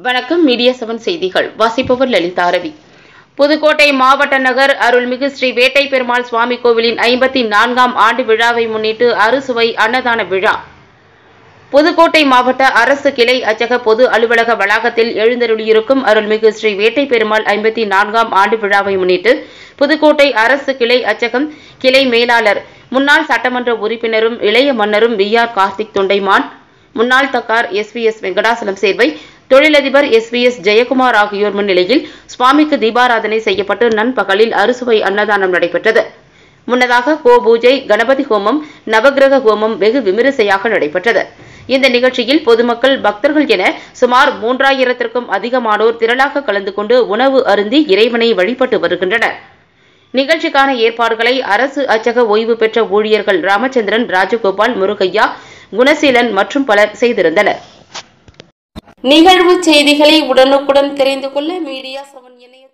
வணக்கம் media seven செய்திகள் வாசிப்பவர் லலிதா ரவி புதுக்கோட்டை மாவட்ட நகர் அருள்மிகு ஸ்ரீ வேட்டை பெருமாள் சுவாமி கோவிலின் ஐம்பத்தி நான்காம் ஆண்டு விழாவை முன்னிட்டு அறுசுவை அன்னதான விழா புதுக்கோட்டை மாவட்ட அரசு கிளை அச்சக பொது அலுவலக வளாகத்தில் எழுந்தருளியிருக்கும் அருள்மிகு ஸ்ரீ வேட்டை பெருமாள் ஐம்பத்தி நான்காம் ஆண்டு விழாவை முன்னிட்டு புதுக்கோட்டை அரசு கிளை அச்சகம் கிளை மேலாளர் முன்னாள் சட்டமன்ற உறுப்பினரும் இளைய மன்னரும் வி ஆர் கார்த்திக் தொண்டைமான் முன்னாள் தக்கார் S V S Venkatachalam Servai தொழிலதிபர் எஸ் வி எஸ் ஜெயக்குமார் ஆகியோர் முன்னிலையில் சுவாமிக்கு தீபாராதனை செய்யப்பட்டு நண்பகலில் அறுசுவை அன்னதானம் நடைபெற்றது முன்னதாக கோ பூஜை கணபதி ஹோமம் நவக்கிரக ஹோமம் வெகு விமரிசையாக நடைபெற்றது இந்த நிகழ்ச்சியில் பொதுமக்கள் பக்தர்கள் என சுமார் மூன்றாயிரத்திற்கும் அதிகமானோர் திரளாக கலந்து கொண்டு உணவு அருந்தி இறைவனை வழிபட்டு வருகின்றனர் நிகழ்ச்சிக்கான ஏற்பாடுகளை அரசு அச்சக ஓய்வு பெற்ற ஊழியர்கள் ராமச்சந்திரன் ராஜகோபால் முருகையா குணசீலன் மற்றும் பலர் செய்திருந்தனர் நிகழ்வு செய்திகளை உடனுக்குடன் தெரிந்து கொள்ள மீடியா செவன் இணைய